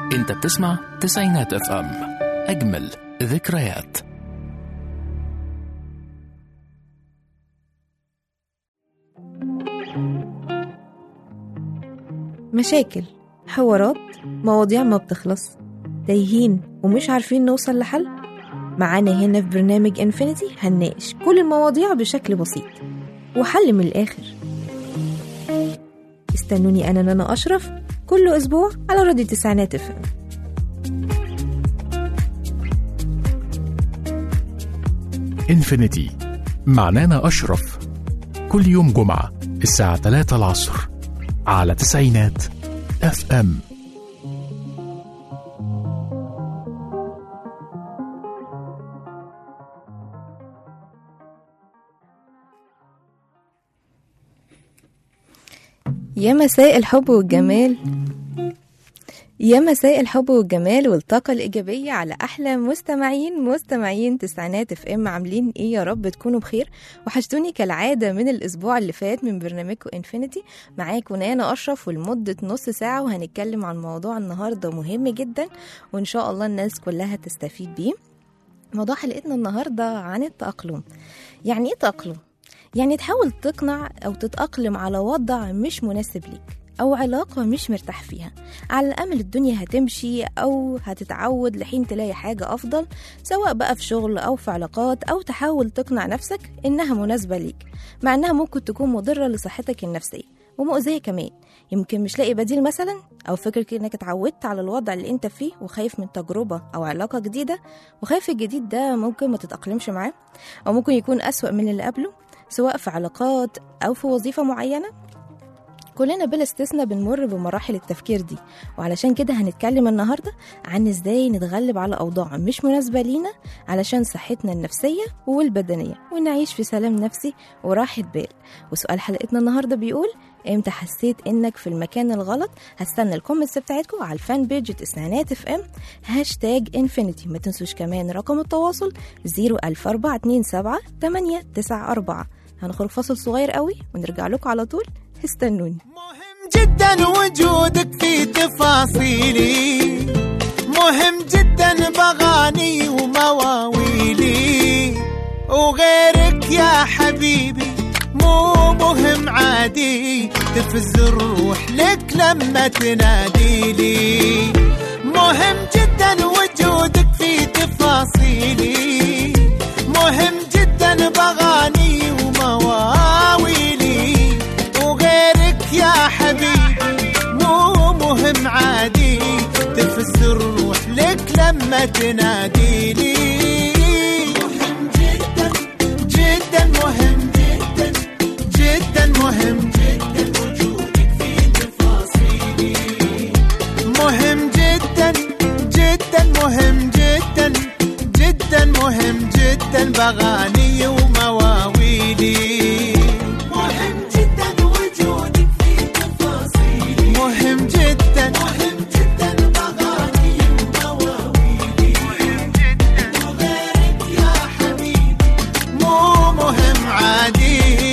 انت بتسمع تسعينات اف ام اجمل ذكريات مشاكل حوارات مواضيع ما بتخلص تايهين ومش عارفين نوصل لحل معانا هنا في برنامج انفينيتي هنناقش كل المواضيع بشكل بسيط وحل من الآخر استنوني أنا نانا أشرف كل أسبوع على راديو تسعينات اف ام انفينيتي مع نانا أشرف كل يوم جمعة الساعة 3 العصر على تسعينات اف ام يا مساء الحب والجمال يا مساء الحب والجمال والطاقة الإيجابية على أحلى مستمعين مستمعين تسعينات اف ام عاملين إيه يا رب تكونوا بخير وحشتوني كالعادة من الأسبوع اللي فات من برنامجكم انفينيتي معاكم نانا أشرف ولمدة نص ساعة وهنتكلم عن موضوع النهاردة مهم جدا وإن شاء الله الناس كلها تستفيد بيه موضوع حلقتنا النهاردة عن التأقلم يعني إيه تأقلم؟ يعني تحاول تقنع أو تتأقلم على وضع مش مناسب ليك أو علاقة مش مرتاح فيها على الأمل الدنيا هتمشي أو هتتعود لحين تلاقي حاجة أفضل سواء بقى في شغل أو في علاقات أو تحاول تقنع نفسك إنها مناسبة ليك مع إنها ممكن تكون مضرة لصحتك النفسية ومؤذية كمان يمكن مش لاقي بديل مثلا أو فكرة إنك اتعودت على الوضع اللي أنت فيه وخايف من تجربة أو علاقة جديدة وخايف الجديد ده ممكن ما تتأقلمش معاه أو ممكن يكون أسوأ من اللي قبله سواء في علاقات أو في وظيفة معينة كلنا بلا استثناء بنمر بمراحل التفكير دي وعلشان كده هنتكلم النهاردة عن ازاي نتغلب على أوضاع مش مناسبة لينا علشان صحتنا النفسية والبدنية ونعيش في سلام نفسي وراحة بال وسؤال حلقتنا النهاردة بيقول امتى حسيت انك في المكان الغلط هستنى الكومنتس بتاعتكم على الفان بيج تسعينات اف ام هاشتاج انفينيتي ما تنسوش كمان رقم التواصل 00427 894 هنخرج فاصل صغير قوي ونرجع لكم على طول استنوني مهم جدا وجودك في تفاصيلي مهم جدا بغاني ومواويلي وغيرك يا حبيبي مو مهم عادي تفز الروح لك لما تناديلي مهم جدا وجودك في تفاصيلي مهم جدا بغاني ومواويلي وغيرك يا حبيبي مو مهم عادي تفز الروح لك لما تناديلي مهم جدا جدا مهم جدا جدا مهم جدا وجودك في تفاصيلي مهم جدا جدا مهم جدا جدا مهم جدا بغاني ومواويلي مهم جدا وجودك في تفاصيلي مهم جدا مهم جدا بغاني ومواويلي مهم جدا وغيرك يا حبيبي مو مهم عادي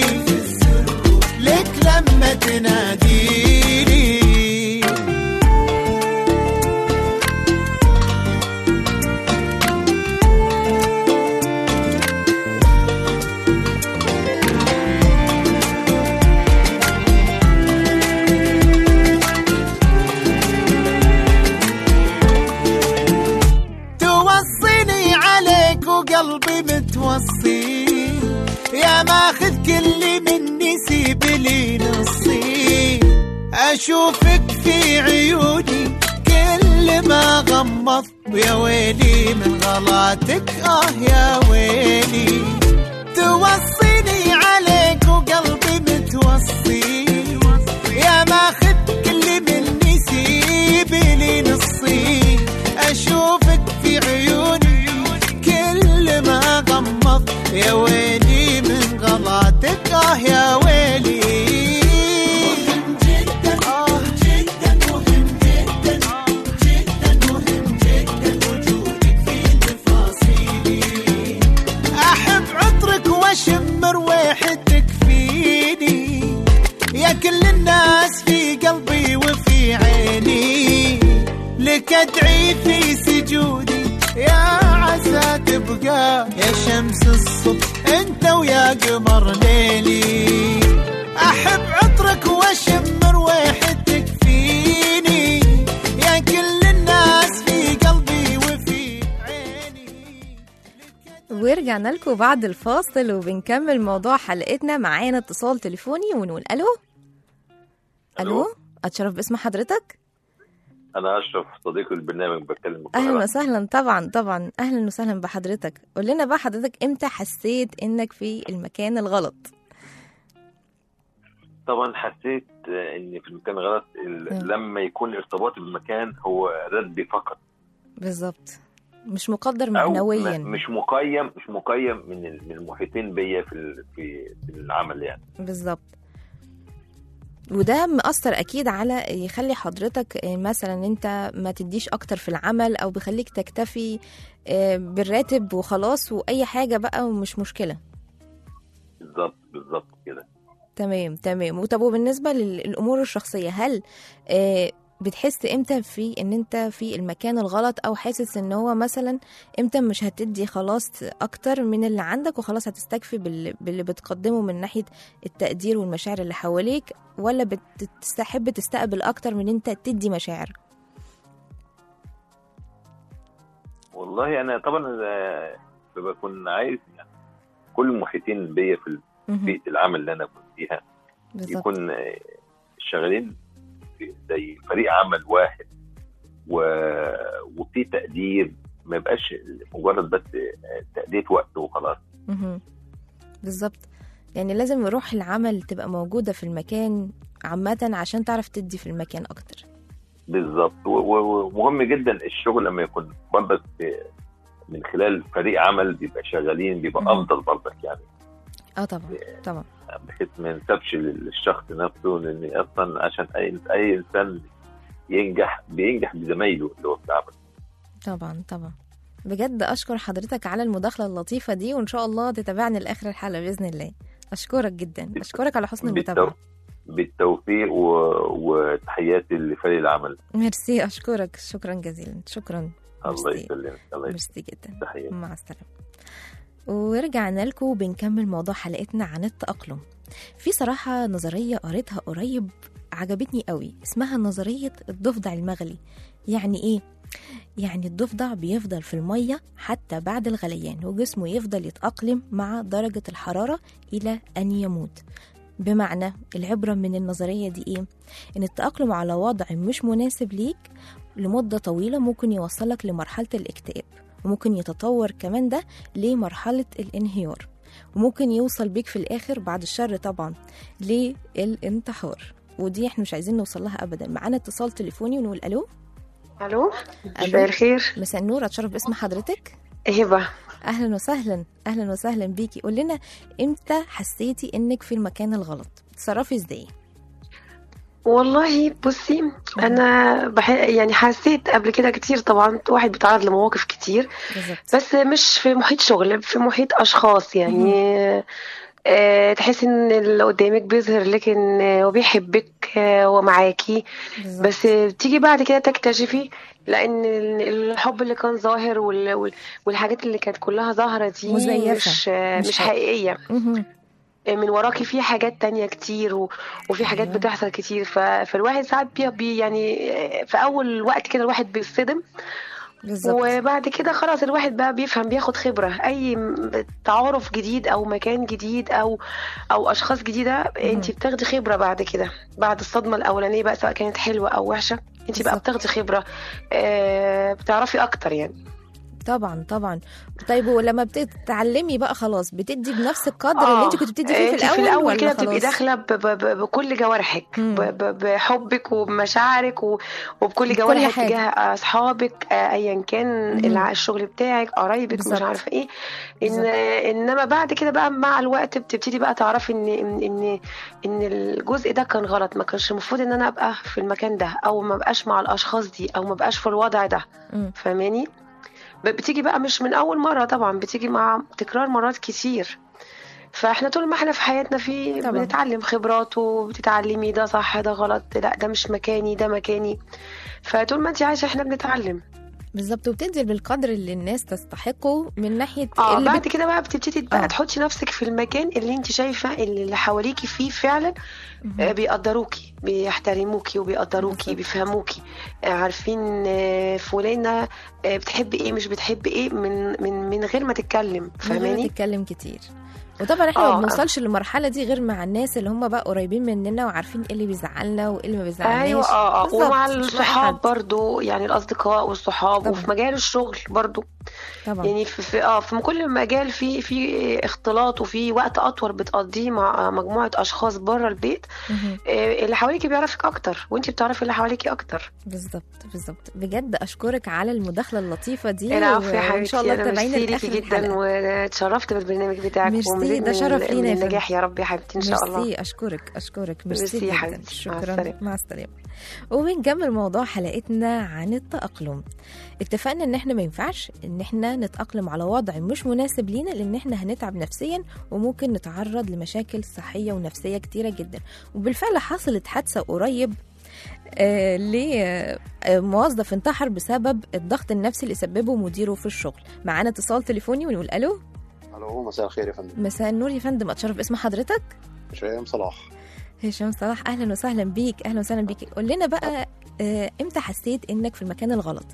لك لما تناديلي توصيني عليك وقلبي متوصي يا ماخذ كل مني سيب لي نصي اشوفك في عيوني كل ما غمض يا ويلي من غلاتك اه يا ويلي توصيني عليك وقلبي متوصي يا ماخذ كل مني سيب لي نصي اشوفك في عيوني كل ما غمض يا ويلي من غلاتك اه يا ويلي مهم جدا آه جدا مهم جدا جدا مهم جدا وجودك في تفاصيلي أدعي في سجودي يا عسى تبقى يا شمس الصبح انت ويا قمر ليلي احب عطرك واشم رويحتك فيني يا كل الناس في قلبي وفي عيني ورجعنا لكم بعد الفاصل وبنكمل موضوع حلقتنا معانا اتصال تليفوني ونقول الو الو ألو. اتشرف باسم حضرتك انا اشرف صديق البرنامج بتكلم من اهلا القاهرة. وسهلا طبعا طبعا اهلا وسهلا بحضرتك قول لنا بقى حضرتك امتى حسيت انك في المكان الغلط طبعا حسيت آه، اني في المكان غلط ال- مم. لما يكون ارتباطي بالمكان هو ردي فقط بالظبط مش مقدر او معنويا م- مش مقيم مش مقيم من ال- من المحيطين بيا في ال- في في العمل يعني بالظبط وده مأثر أكيد على يخلي حضرتك آه، مثلا أنت ما تديش أكتر في العمل أو بيخليك تكتفي آه، بالراتب وخلاص وأي حاجة بقى ومش مشكلة بالظبط بالظبط كده تمام تمام وطب وبالنسبة لل- للأمور الشخصية هل آه، بتحس امتى في ان انت في المكان الغلط او حاسس ان هو مثلا امتى مش هتدي خلاص اكتر من اللي عندك وخلاص هتستكفي بال- باللي بتقدمه من ناحية التقدير والمشاعر اللي حواليك ولا بتحب تستقبل اكتر من انت تدي مشاعر والله انا طبعا آه، بكون عايز يعني كل المحيطين بيا في مهم. بيئه العمل اللي انا كنت فيها بالظبط يكون آه، شغالين في زي فريق عمل واحد و... وفي تقدير ما يبقاش مجرد بس آه، تأدية وقت وخلاص مهم. بالظبط يعني لازم روح العمل تبقى موجودة في المكان عامة عشان تعرف تدي في المكان أكتر بالظبط و- و- ومهم جدا الشغل لما يكون برضك في- من خلال فريق عمل بيبقى شغالين بيبقى مهم. افضل برضك يعني اه طبعا طبعا بحيث ما ينسبش للشخص نفسه لان اصلا عشان اي اي انسان ينجح بينجح بزمايله اللي هو في العمل طبعا طبعا بجد اشكر حضرتك على المداخله اللطيفه دي وان شاء الله تتابعني لاخر الحلقه باذن الله اشكرك جدا اشكرك على حسن المتابعه بالتوفيق و... وتحياتي لفريق العمل ميرسي اشكرك شكرا جزيلا شكرا الله ميرسي. يسلمك الله يسلمك ميرسي جدا تحياتي مع السلامه ورجعنا لكم بنكمل موضوع حلقتنا عن التأقلم في صراحة نظرية قريتها قريب عجبتني قوي اسمها نظرية الضفدع المغلي يعني ايه؟ يعني الضفدع بيفضل في المية حتى بعد الغليان وجسمه يفضل يتأقلم مع درجة الحرارة إلى أن يموت بمعنى العبرة من النظرية دي إيه؟ إن التأقلم على وضع مش مناسب ليك لمدة طويلة ممكن يوصلك لمرحلة الاكتئاب وممكن يتطور كمان ده لمرحلة الانهيار وممكن يوصل بيك في الآخر بعد الشر طبعا للانتحار ودي احنا مش عايزين نوصل لها ابدا معانا اتصال تليفوني ونقول الو الو ألو. مساء الخير مساء النور اتشرف باسم حضرتك هبه اهلا وسهلا اهلا وسهلا بيكي قول لنا امتى حسيتي انك في المكان الغلط تصرفي ازاي والله بصي انا بح... يعني حسيت قبل كده كتير طبعا واحد بيتعرض لمواقف كتير بالظبط بس مش في محيط شغل في محيط اشخاص يعني آه تحس ان اللي قدامك بيظهر لك ان هو بيحبك آه ومعاكي بالظبط. بس تيجي بعد كده تكتشفي لان الحب اللي كان ظاهر وال... وال- والحاجات اللي كانت كلها ظاهره دي مزيفة. مش مش مش حقيقية. حقيقيه مهم. من وراكي في حاجات تانية كتير و... وفي حاجات أيوة. بتحصل كتير ف... فالواحد ساعات بي... بي يعني في أول وقت كده الواحد بيصطدم بالظبط وبعد كده خلاص الواحد بقى بيفهم بياخد خبرة أي م- تعارف جديد أو مكان جديد أو أو أشخاص جديدة أنت بتاخدي خبرة بعد كده بعد الصدمة الأولانية بقى سواء كانت حلوة أو وحشة أنت بقى بالظبط. بتاخدي خبرة آه بتعرفي أكتر يعني طبعا طبعا طيب ولما بتتعلمي بقى خلاص بتدي بنفس القدر اللي انت كنت بتدي فيه في انت الاول في الاول ولا كده بتبقي خلاص؟ داخله ب- ب- ب- بكل جوارحك مم. ب- ب- بحبك وبمشاعرك و- وبكل بكل جوارحك حاجة. تجاه اصحابك آه، ايا كان مم. الع- الشغل بتاعك قرايبك بالظبط. مش عارفه ايه ان بالظبط. انما بعد كده بقى مع الوقت بتبتدي بقى تعرفي ان ان ان ان الجزء ده كان غلط ما كانش المفروض ان انا ابقى في المكان ده او ما ابقاش مع الاشخاص دي او ما ابقاش في الوضع ده مم. فاهماني ب- بتيجي بقى مش من اول مره طبعا بتيجي مع تكرار مرات كتير فاحنا طول ما احنا في حياتنا في طبعا. بنتعلم خبرات وبتتعلمي ده صح ده غلط لا ده مش مكاني ده مكاني فطول ما انت عايشه احنا بنتعلم بالظبط وبتنزل بالقدر اللي الناس تستحقه من ناحيه اه اللي بعد بت... كده بقى بتبتدي آه. بقى تحطي نفسك في المكان اللي انت شايفه اللي اللي حواليكي فيه فعلا آه، بيقدروكي بيحترموكي وبيقدروكي بالظبط. بيفهموكي آه، عارفين آه، فلانه آه، بتحب ايه مش بتحب ايه من من من غير ما تتكلم من غير ما فاهماني تتكلم كتير وطبعا احنا آه. ما بنوصلش للمرحله دي غير مع الناس اللي هم بقى قريبين مننا وعارفين ايه اللي بيزعلنا وايه اللي ما بيزعلناش ايوه اه اه بالظبط، ومع مش أي الصحاب حد. برضو يعني الاصدقاء والصحاب طبعا. وفي مجال الشغل برضو طبعا يعني في, في اه في كل مجال في في اختلاط وفي وقت اطول بتقضيه مع مجموعه اشخاص بره البيت مهم. آه، اللي حواليكي بيعرفك اكتر وانت بتعرفي اللي حواليكي اكتر بالظبط بالظبط بجد اشكرك على المداخله اللطيفه دي العفو يا وان حبيبتي شاء الله انا تابعينا ميرسي لاخر ليكي جدا الحلقه واتشرفت بالبرنامج بتاعك ميرسي، ومزيد ده من شرف ال- لينا يا من فندم. النجاح يا رب يا حبيبتي ان شاء الله ميرسي اشكرك اشكرك ميرسي ميرسي يا جدا حبيبتي. مع شكرا السلامة. مع السلامه وبنكمل موضوع حلقتنا عن التأقلم اتفقنا ان احنا ما ينفعش ان احنا نتأقلم على وضع مش مناسب لينا لان احنا هنتعب نفسيا وممكن نتعرض لمشاكل صحية ونفسية كتيرة جدا وبالفعل حصلت حادثة قريب آه لموظف انتحر بسبب الضغط النفسي اللي سببه مديره في الشغل معانا اتصال تليفوني ونقول الو الو مساء الخير يا فندم مساء النور يا فندم اتشرف اسم حضرتك هشام صلاح هشام صلاح اهلا وسهلا بيك اهلا وسهلا بيك قول لنا بقى آه، امتى حسيت انك في المكان الغلط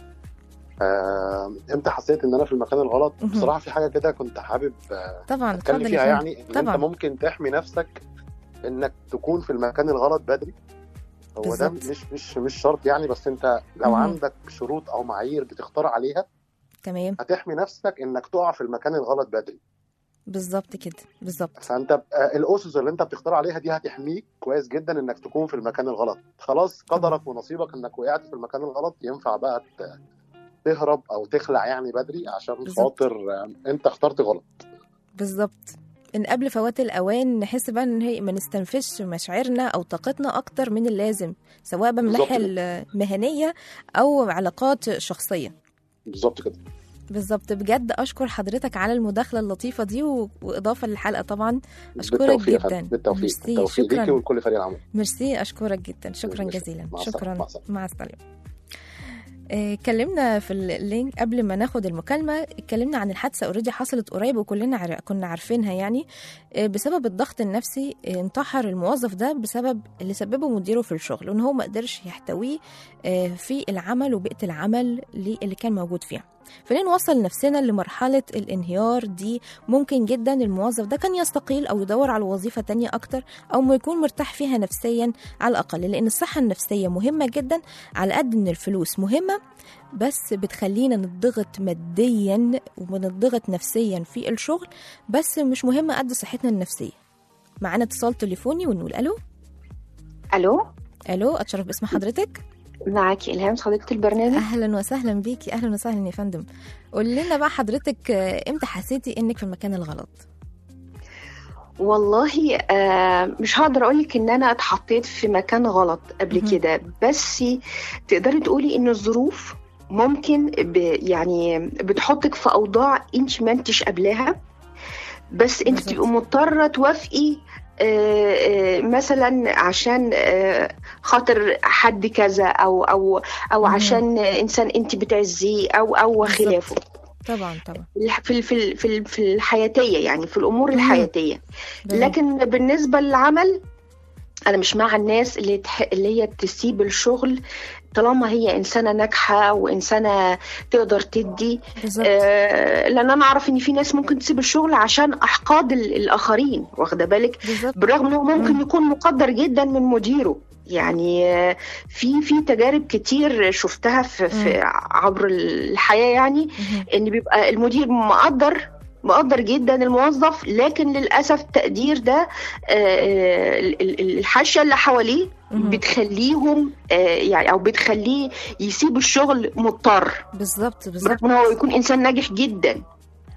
آه، امتى حسيت ان انا في المكان الغلط مهم. بصراحه في حاجه كده كنت حابب آه، طبعا اتكلم اتفضل فيها يا فندم يعني ان طبعا. انت ممكن تحمي نفسك انك تكون في المكان الغلط بدري هو ده بالظبط. مش مش مش شرط يعني بس انت لو مهم. عندك شروط او معايير بتختار عليها تمام هتحمي نفسك انك تقع في المكان الغلط بدري بالظبط كده بالظبط فانت ب- آه، الاسس اللي انت بتختار عليها دي هتحميك كويس جدا انك تكون في المكان الغلط خلاص قدرك ونصيبك انك وقعت في المكان الغلط ينفع بقى ت- تهرب او تخلع يعني بدري عشان بالظبط. خاطر آه، انت اخترت غلط بالظبط ان قبل فوات الاوان نحس بقى ان هي ما نستنفذش مشاعرنا او طاقتنا اكتر من اللازم سواء بقى من بالظبط الناحيه المهنيه او علاقات شخصيه بالظبط كده بالظبط بجد اشكر حضرتك على المداخله اللطيفه دي و... واضافه للحلقه طبعا اشكرك بالتوفيق يا جدا فندم، بالتوفيق ميرسي بالتوفيق شكرا ليكي ولكل فريق العمل ميرسي اشكرك جدا شكرا ماشي. جزيلا مع السلامة. شكرا مع السلامة. مع السلامه آه، اتكلمنا في اللينك قبل ما ناخد المكالمه اتكلمنا عن الحادثه اوريدي حصلت قريب وكلنا عر... كنا عارفينها يعني آه، بسبب الضغط النفسي آه، انتحر الموظف ده بسبب اللي سببه مديره في الشغل وان هو ما قدرش يحتويه آه، في العمل وبيئه العمل اللي اللي كان موجود فيها فليه نوصل نفسنا لمرحلة الانهيار دي ممكن جدا الموظف ده كان يستقيل أو يدور على وظيفة تانية أكتر أو ما يكون مرتاح فيها نفسيا على الأقل لأن الصحة النفسية مهمة جدا على قد إن الفلوس مهمة بس بتخلينا نضغط ماديا ونضغط نفسيا في الشغل بس مش مهمة قد صحتنا النفسية معانا اتصال تليفوني ونقول ألو الو ألو أتشرف باسم حضرتك معاكي الهام صديقه البرنامج أهلا وسهلا بيكي أهلا وسهلا يا فندم قول لنا بقى حضرتك آه، إمتى حسيتي إنك في المكان الغلط والله آه مش هقدر اقولك ان انا اتحطيت في مكان غلط قبل مهم. كده بس تقدري تقولي ان الظروف ممكن ب يعني بتحطك في اوضاع انت ما انتش قبلها بس انت بالظبط. تبقي مضطره توافقي آه، آه، مثلا عشان آه، خاطر حد كذا او او او مهم. عشان انسان انت بتعزيه او او بالظبط. خلافه طبعا طبعا في ال- في ال- في ال- في الحياتيه يعني في الامور مم. الحياتيه بالظبط. لكن بالنسبه للعمل انا مش مع الناس اللي تح... اللي هي تسيب الشغل طالما هي انسانه ناجحه وانسانه تقدر تدي بالظبط آه لان انا اعرف ان في ناس ممكن تسيب الشغل عشان احقاد ال- الاخرين واخده بالك بالظبط بالرغم انه ممكن مم. يكون مقدر جدا من مديره يعني آه، في في تجارب كتير شفتها في, في عبر الحياه يعني مهم. ان بيبقى المدير مقدر مقدر جدا الموظف لكن للاسف التقدير ده آه، آه، ال- ال- الحاشيه اللي حواليه مهم. بتخليهم آه، يعني او بتخليه يسيب الشغل مضطر بالظبط بالظبط برغم ان هو يكون انسان ناجح جدا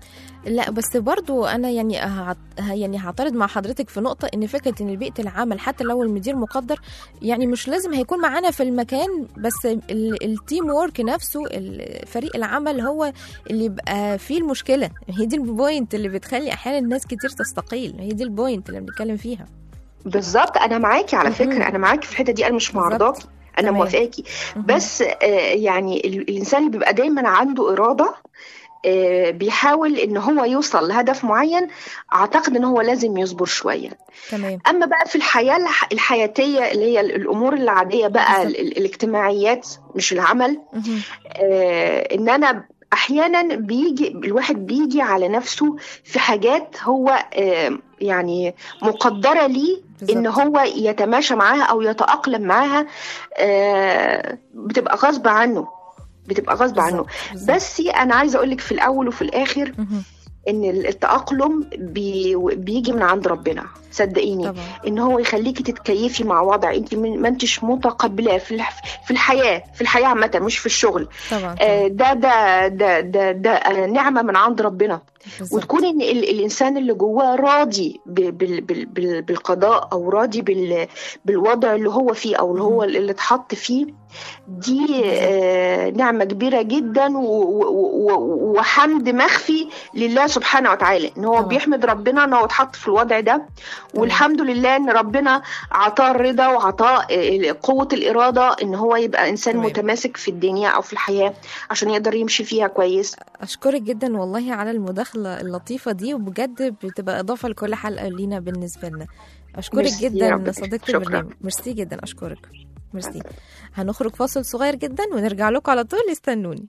لا بس برضو انا يعني هعت... ه- يعني هعترض مع حضرتك في نقطه ان فكره ان بيئه العمل حتى لو المدير مقدر يعني مش لازم هيكون معانا في المكان بس ال- التيم وورك نفسه ال- فريق العمل هو اللي يبقى فيه المشكله هي دي البوينت اللي بتخلي احيانا ناس كتير تستقيل هي دي البوينت اللي بنتكلم فيها بالظبط انا معاكي على مهم. فكره انا معاكي في الحته دي انا مش بالظبط. معارضاكي انا تمام. موافقاكي مهم. بس آه، يعني ال- الانسان اللي بيبقى دايما عنده اراده آه، بيحاول ان هو يوصل لهدف معين اعتقد ان هو لازم يصبر شويه تمام اما بقى في الحياه الح- الحياتيه اللي هي ال- الامور العاديه بقى بالظبط. ال- ال- الاجتماعيات مش العمل مهم. آه، ان انا احيانا بيجي الواحد بيجي على نفسه في حاجات هو آه، يعني مقدره ليه ان بالظبط. هو يتماشى معاها او يتاقلم معاها آه، بتبقى غصب عنه بتبقى غصب عنه بالظبط. بالظبط. بس انا عايزه اقول لك في الاول وفي الاخر مهم. ان التاقلم بي بيجي من عند ربنا صدقيني طبعا ان هو يخليكي تتكيفي مع وضع انت من- ما انتش متقبلاه في الح- في الحياه في الحياه عامه مش في الشغل طبعا آه، طبعا. ده ده ده ده, ده آه، نعمه من عند ربنا بالظبط. وتكون ان ال- الانسان اللي جواه راضي ب- بال- بال- بال- بالقضاء او راضي بال- بالوضع اللي هو فيه او اللي هو اللي اتحط فيه دي آه، نعمه كبيره جدا و- و- و- وحمد مخفي لله سبحانه وتعالى ان هو طبعا. بيحمد ربنا ان هو اتحط في الوضع ده والحمد لله ان ربنا عطاه الرضا وعطاه آه، قوه الاراده ان هو يبقى انسان تمام. متماسك في الدنيا او في الحياه عشان يقدر يمشي فيها كويس اشكرك جدا والله على المداخله اللطيفه دي وبجد بتبقى اضافه لكل حلقه لينا بالنسبه لنا اشكرك ميرسي يا جدا رب. صديقه شكراً. البرنامج ميرسي جدا اشكرك ميرسي هنخرج فاصل صغير جدا ونرجع لكم على طول استنوني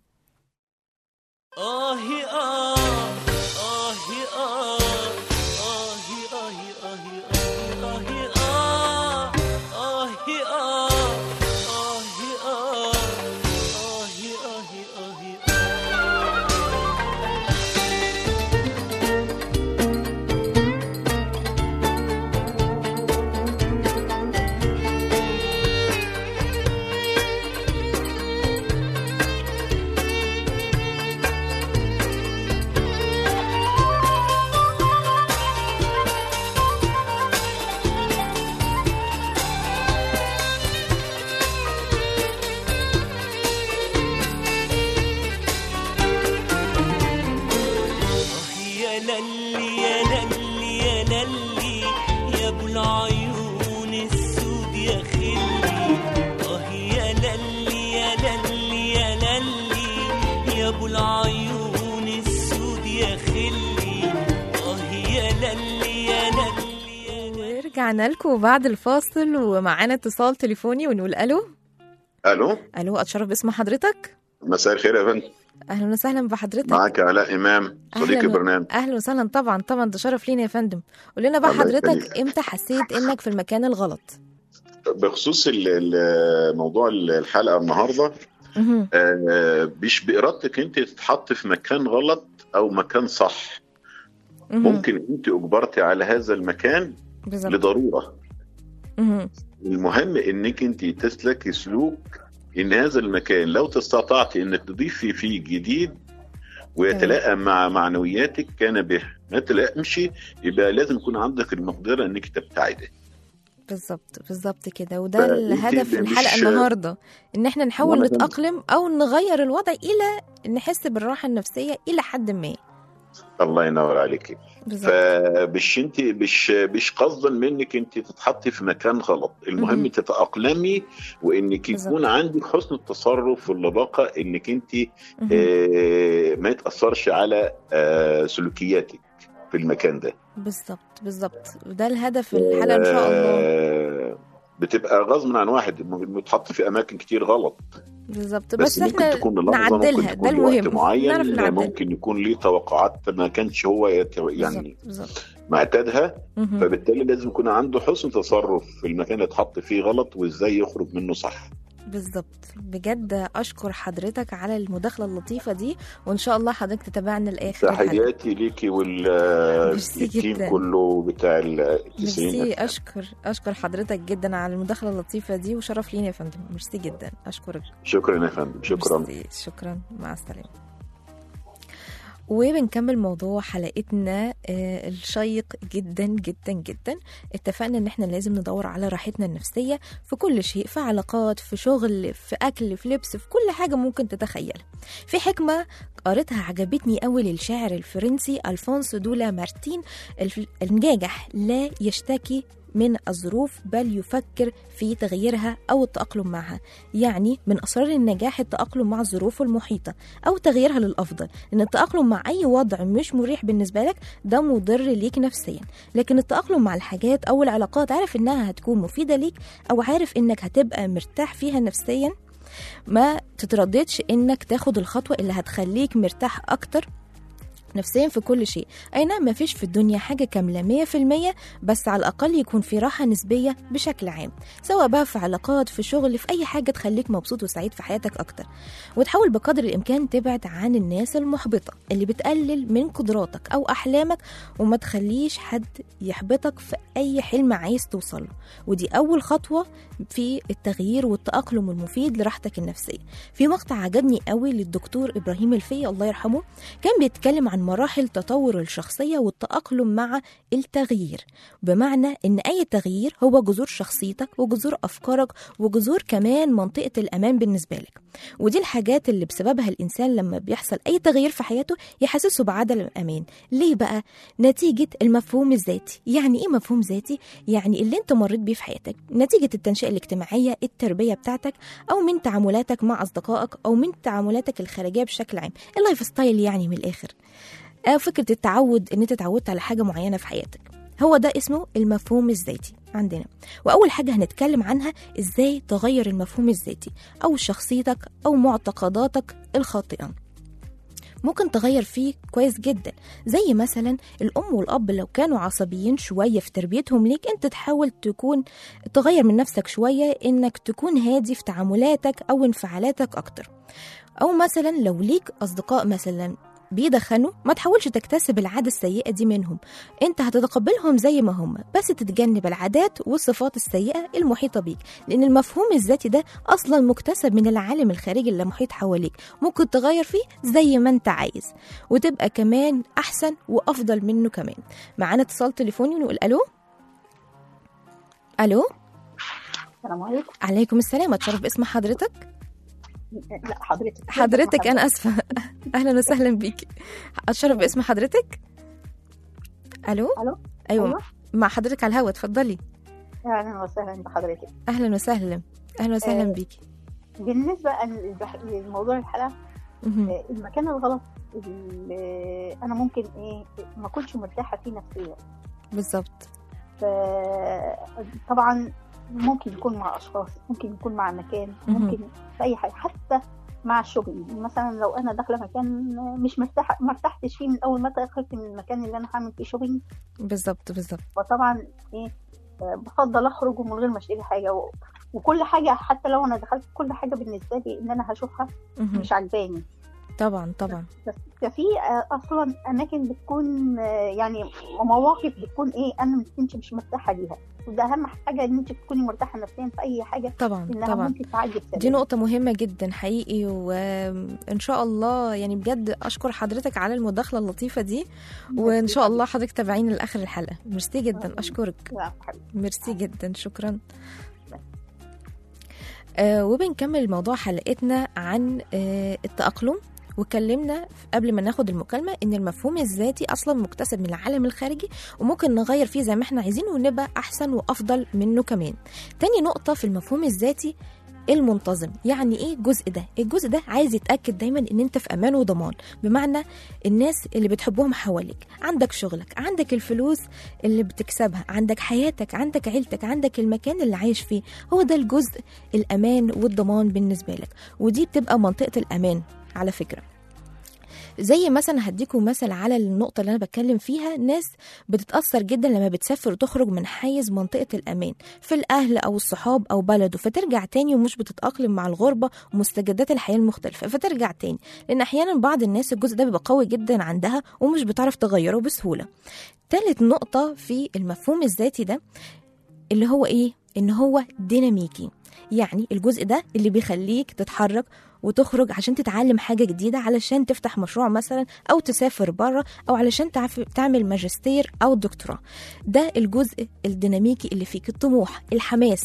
آهي آه آهي آه آهي آهي آهي آهي آه آهي آه آهي آه آهي آهي آهي آه يا للي يا للي يا للي يا ابو العيون السود يا خلي اه يا للي يا للي يا للي يا ابو العيون السود يا خلي اه يا للي يا للي يا للي ورجعنا لكم بعد الفاصل ومعانا اتصال تليفوني ونقول الو الو الو اتشرف باسم حضرتك مساء الخير يا فندم اهلا وسهلا بحضرتك معاك علاء امام صديق أهلاً و- البرنامج اهلا وسهلا طبعا طبعا ده شرف لينا يا فندم قول لنا بقى الله حضرتك يخليك. امتى حسيت انك في المكان الغلط بخصوص ال- ال- موضوع الحلقه النهارده مهم. آه، مش بارادتك انت تتحط في مكان غلط او مكان صح مهم. ممكن انت اجبرتي على هذا المكان بالظبط لضروره مهم. المهم انك انت تسلكي سلوك ان هذا المكان لو تستطعتي انك تضيفي فيه جديد ويتلائم مع معنوياتك كان به ما تلائمش يبقى لازم يكون عندك المقدره انك تبتعدي بالظبط بالظبط كده وده فأنت الهدف في مش- الحلقه النهارده ان احنا نحاول وأنا كمان. نتاقلم او نغير الوضع الى نحس بالراحه النفسيه الى حد ما الله ينور عليك بالظبط فمش انت مش مش قصدا منك انت تتحطي في مكان غلط المهم مهم. تتاقلمي وانك بالظبط. يكون عندك حسن التصرف واللباقه انك انت مهم. آه، ما يتاثرش على آه، سلوكياتك في المكان ده بالظبط بالظبط وده الهدف في الحلقه ان شاء الله آه، بتبقى غصب عن واحد متحط في اماكن كتير غلط بالظبط بس, بس, ممكن احنا تكون لحظه نعدلها ممكن ده تكون لوقت المهم معين نعرف نعدلها ممكن يكون ليه توقعات ما كانش هو يت... يعني بالظبط بالظبط معتادها مهم. فبالتالي لازم يكون عنده حسن تصرف في المكان اللي اتحط فيه غلط وازاي يخرج منه صح بالظبط بجد اشكر حضرتك على المداخله اللطيفه دي وان شاء الله حضرتك تتابعنا لاخر الحلقه تحياتي ليكي ميرسي والتيم جدا. كله بتاع التسعين ميرسي اشكر اشكر حضرتك جدا على المداخله اللطيفه دي وشرف لينا يا فندم ميرسي جدا اشكرك شكرا يا فندم شكرا ميرسي. شكرا مع السلامه وبنكمل موضوع حلقتنا آه، الشيق جدا جدا جدا اتفقنا ان احنا لازم ندور على راحتنا النفسية في كل شيء في علاقات في شغل في اكل في لبس في كل حاجة ممكن تتخيلها في حكمة قريتها عجبتني قوي للشاعر الفرنسي الفونسو دولا مارتين الف- الناجح لا يشتكي من الظروف بل يفكر في تغييرها أو التأقلم معها يعني من أسرار النجاح التأقلم مع الظروف المحيطة أو تغييرها للأفضل لأن التأقلم مع أي وضع مش مريح بالنسبة لك ده مضر ليك نفسيا لكن التأقلم مع الحاجات أو العلاقات عارف إنها هتكون مفيدة ليك أو عارف إنك هتبقى مرتاح فيها نفسيا ما تترددش إنك تاخد الخطوة اللي هتخليك مرتاح أكتر نفسيا في كل شيء أي نعم مفيش في الدنيا حاجة كاملة مية في المية بس على الأقل يكون في راحة نسبية بشكل عام سواء بقى في علاقات في شغل في أي حاجة تخليك مبسوط وسعيد في حياتك أكتر وتحاول بقدر الإمكان تبعد عن الناس المحبطة اللي بتقلل من قدراتك أو أحلامك وما تخليش حد يحبطك في أي حلم عايز توصله ودي أول خطوة في التغيير والتأقلم المفيد لراحتك النفسية في مقطع عجبني قوي للدكتور إبراهيم الفي الله يرحمه كان بيتكلم عن مراحل تطور الشخصية والتأقلم مع التغيير بمعنى إن أي تغيير هو جذور شخصيتك وجذور أفكارك وجذور كمان منطقة الأمان بالنسبة لك ودي الحاجات اللي بسببها الإنسان لما بيحصل أي تغيير في حياته يحسسه بعدم الأمان ليه بقى؟ نتيجة المفهوم الذاتي يعني إيه مفهوم ذاتي؟ يعني اللي أنت مريت بيه في حياتك نتيجة التنشئة الاجتماعية التربية بتاعتك أو من تعاملاتك مع أصدقائك أو من تعاملاتك الخارجية بشكل عام اللايف ستايل يعني من الآخر أو فكرة التعود إن أنت اتعودت على حاجة معينة في حياتك هو ده اسمه المفهوم الذاتي عندنا وأول حاجة هنتكلم عنها إزاي تغير المفهوم الذاتي أو شخصيتك أو معتقداتك الخاطئة ممكن تغير فيه كويس جدا زي مثلا الأم والأب لو كانوا عصبيين شوية في تربيتهم ليك أنت تحاول تكون تغير من نفسك شوية إنك تكون هادي في تعاملاتك أو انفعالاتك أكتر أو مثلا لو ليك أصدقاء مثلا بيدخنوا ما تحاولش تكتسب العادة السيئة دي منهم انت هتتقبلهم زي ما هم بس تتجنب العادات والصفات السيئة المحيطة بيك لان المفهوم الذاتي ده اصلا مكتسب من العالم الخارجي اللي محيط حواليك ممكن تغير فيه زي ما انت عايز وتبقى كمان احسن وافضل منه كمان معانا اتصال تليفوني ونقول الو الو السلام عليكم عليكم السلام اتشرف باسم حضرتك لا حضرتك حضرتك انا اسفه اهلا وسهلا بيكي اتشرف باسم حضرتك الو الو ايوه أيوة. مع حضرتك على الهوا اتفضلي اهلا وسهلا بحضرتك اهلا وسهلا اهلا وسهلا آه، بيكي بالنسبه للبح- للموضوع الحلقه مهم. آه، المكان الغلط اللي انا ممكن ايه ما كنتش مرتاحه فيه نفسيا بالظبط طبعا ممكن يكون مع اشخاص ممكن يكون مع مكان مهم. ممكن في اي حاجه حتى مع الشغل مثلا لو انا داخله مكان مش مرتاحه ما ارتحتش فيه من اول ما دخلت من المكان اللي انا هعمل فيه شغلي بالظبط بالظبط فطبعا ايه آه، بفضل اخرج ومن غير ما اشتري حاجه و... وكل حاجه حتى لو انا دخلت كل حاجه بالنسبه لي ان انا هشوفها مهم. مش عجباني طبعا طبعا بس ففي آه، اصلا اماكن بتكون آه، يعني مواقف بتكون ايه انا ما كنتش مش مرتاحه ليها وده اهم حاجه ان انت تكوني مرتاحه نفسيا في اي حاجه طبعا انها طبعا ممكن تعدي بسلام دي نقطة مهمة جدا حقيقي وإن شاء الله يعني بجد أشكر حضرتك على المداخلة اللطيفة دي وإن شاء الله حضرتك تابعيني لآخر الحلقة ميرسي جدا أشكرك لا، حبيبي. ميرسي جدا شكرا آه وبنكمل موضوع حلقتنا عن آه التأقلم واتكلمنا قبل ما ناخد المكالمة إن المفهوم الذاتي أصلا مكتسب من العالم الخارجي وممكن نغير فيه زي ما احنا عايزين ونبقى أحسن وأفضل منه كمان تاني نقطة في المفهوم الذاتي المنتظم يعني ايه الجزء ده الجزء ده عايز يتاكد دايما ان انت في امان وضمان بمعنى الناس اللي بتحبهم حواليك عندك شغلك عندك الفلوس اللي بتكسبها عندك حياتك عندك عيلتك عندك المكان اللي عايش فيه هو ده الجزء الامان والضمان بالنسبه لك ودي بتبقى منطقه الامان على فكره زي مثلا هديكم مثل على النقطة اللي أنا بتكلم فيها ناس بتتأثر جدا لما بتسافر وتخرج من حيز منطقة الأمان في الأهل أو الصحاب أو بلده فترجع تاني ومش بتتأقلم مع الغربة ومستجدات الحياة المختلفة فترجع تاني لأن أحيانا بعض الناس الجزء ده بيبقى قوي جدا عندها ومش بتعرف تغيره بسهولة تالت نقطة في المفهوم الذاتي ده اللي هو إيه؟ إن هو ديناميكي يعني الجزء ده اللي بيخليك تتحرك وتخرج عشان تتعلم حاجة جديدة علشان تفتح مشروع مثلا أو تسافر بره أو علشان تعف- تعمل ماجستير أو دكتوراه ده الجزء الديناميكي اللي فيك الطموح الحماس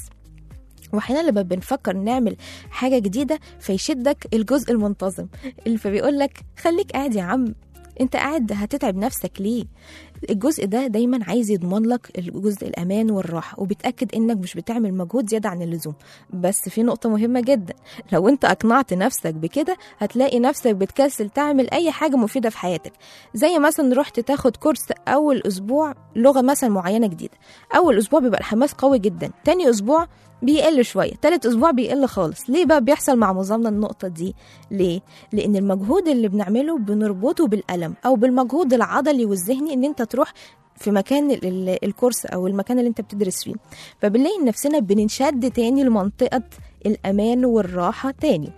واحيانا لما بنفكر نعمل حاجه جديده فيشدك الجزء المنتظم اللي فبيقول لك خليك قاعد يا عم انت قاعد هتتعب نفسك ليه الجزء ده دايما عايز يضمن لك الجزء الامان والراحه وبيتاكد انك مش بتعمل مجهود زياده عن اللزوم بس في نقطه مهمه جدا لو انت اقنعت نفسك بكده هتلاقي نفسك بتكسل تعمل اي حاجه مفيده في حياتك زي مثلا رحت تاخد كورس اول اسبوع لغه مثلا معينه جديده اول اسبوع بيبقى الحماس قوي جدا تاني اسبوع بيقل شويه تالت اسبوع بيقل خالص ليه بقى بيحصل مع معظمنا النقطه دي ليه لان المجهود اللي بنعمله بنربطه بالالم او بالمجهود العضلي والذهني ان انت تروح في مكان ال- ال- الكورس او المكان اللي انت بتدرس فيه فبنلاقي نفسنا بننشد تاني لمنطقه الامان والراحه تاني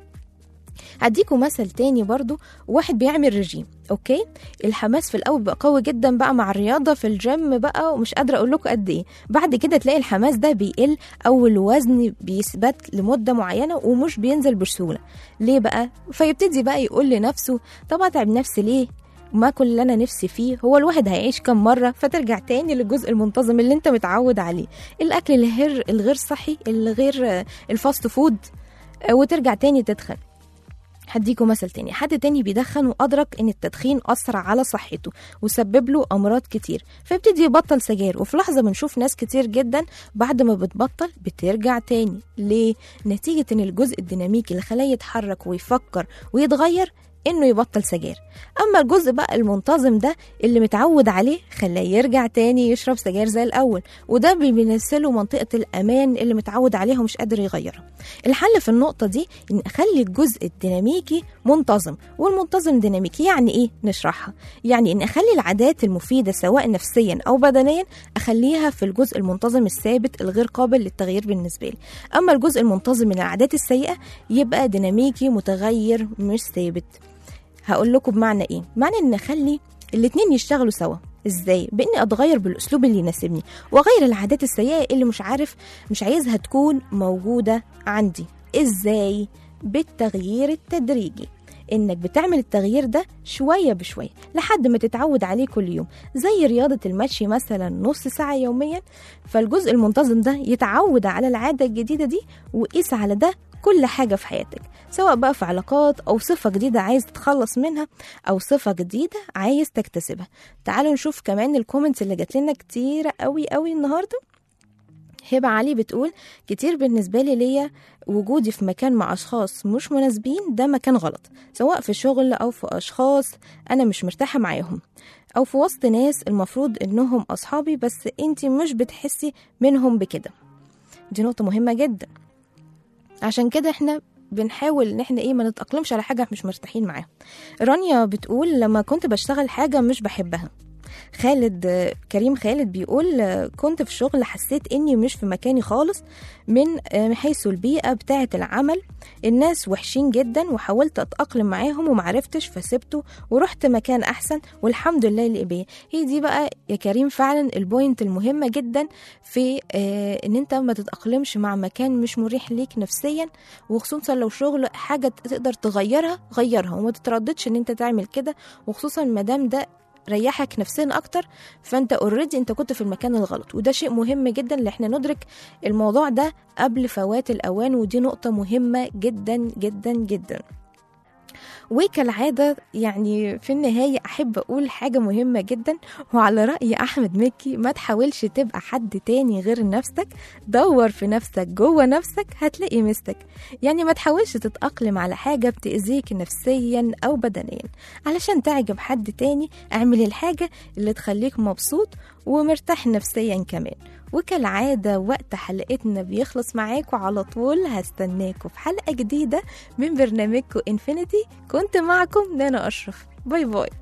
هديكوا مثل تاني برضو واحد بيعمل رجيم اوكي الحماس في الاول بقى قوي جدا بقى مع الرياضه في الجيم بقى ومش قادره اقول لكم قد ايه بعد كده تلاقي الحماس ده بيقل او الوزن بيثبت لمده معينه ومش بينزل بسهوله ليه بقى فيبتدي بقى يقول لنفسه طب اتعب نفسي ليه ما كل اللي انا نفسي فيه هو الواحد هيعيش كم مره فترجع تاني للجزء المنتظم اللي انت متعود عليه الاكل الغير الغير صحي الغير الفاست فود آه، وترجع تاني تدخن هديكوا مثل تاني حد تاني بيدخن وأدرك إن التدخين أثر على صحته وسبب له أمراض كتير فيبتدي يبطل سجاير وفي لحظة بنشوف ناس كتير جدا بعد ما بتبطل بترجع تاني ليه؟ نتيجة إن الجزء الديناميكي اللي خلاه يتحرك ويفكر ويتغير انه يبطل سجاير اما الجزء بقى المنتظم ده اللي متعود عليه خلاه يرجع تاني يشرب سجاير زي الاول وده بيمثله منطقه الامان اللي متعود عليها ومش قادر يغيرها الحل في النقطه دي ان اخلي الجزء الديناميكي منتظم والمنتظم ديناميكي يعني ايه نشرحها يعني ان اخلي العادات المفيده سواء نفسيا او بدنيا اخليها في الجزء المنتظم الثابت الغير قابل للتغيير بالنسبه لي اما الجزء المنتظم من العادات السيئه يبقى ديناميكي متغير مش ثابت هقول لكم بمعنى ايه معنى ان اخلي الاتنين يشتغلوا سوا ازاي باني اتغير بالاسلوب اللي يناسبني واغير العادات السيئه اللي مش عارف مش عايزها تكون موجوده عندي ازاي بالتغيير التدريجي انك بتعمل التغيير ده شويه بشويه لحد ما تتعود عليه كل يوم زي رياضه المشي مثلا نص ساعه يوميا فالجزء المنتظم ده يتعود على العاده الجديده دي وقيس على ده كل حاجه في حياتك سواء بقى في علاقات او صفه جديده عايز تتخلص منها او صفه جديده عايز تكتسبها تعالوا نشوف كمان الكومنتس اللي جات لنا كتير قوي قوي النهارده هبة علي بتقول كتير بالنسبة لي ليا وجودي في مكان مع أشخاص مش مناسبين ده مكان غلط سواء في شغل أو في أشخاص أنا مش مرتاحة معاهم أو في وسط ناس المفروض إنهم أصحابي بس أنتي مش بتحسي منهم بكده دي نقطة مهمة جدا عشان كده احنا بنحاول ان احنا ايه ما نتأقلمش على حاجة مش مرتاحين معاها رانيا بتقول لما كنت بشتغل حاجة مش بحبها خالد آه، كريم خالد بيقول آه، كنت في شغل حسيت اني مش في مكاني خالص من آه، حيث البيئة بتاعة العمل الناس وحشين جدا وحاولت اتأقلم معاهم ومعرفتش فسبته ورحت مكان احسن والحمد لله اللي بيه هي دي بقى يا كريم فعلا البوينت المهمة جدا في آه، ان انت ما تتأقلمش مع مكان مش مريح ليك نفسيا وخصوصا لو شغل حاجة تقدر تغيرها غيرها وما تترددش ان انت تعمل كده وخصوصا ما دام ده ريحك نفسيا اكتر فانت اوريدي انت كنت في المكان الغلط وده شيء مهم جدا ان احنا ندرك الموضوع ده قبل فوات الاوان ودي نقطه مهمه جدا جدا جدا وكالعادة يعني في النهاية أحب أقول حاجة مهمة جدا وعلى رأي أحمد مكي ما تحاولش تبقى حد تاني غير نفسك دور في نفسك جوه نفسك هتلاقي مستك يعني ما تحاولش تتأقلم على حاجة بتأذيك نفسيا أو بدنيا علشان تعجب حد تاني اعمل الحاجة اللي تخليك مبسوط ومرتاح نفسيا كمان وكالعادة وقت حلقتنا بيخلص معاكم على طول هستناكم في حلقة جديدة من برنامجكم انفينيتي كنت معكم نانا أشرف باي باي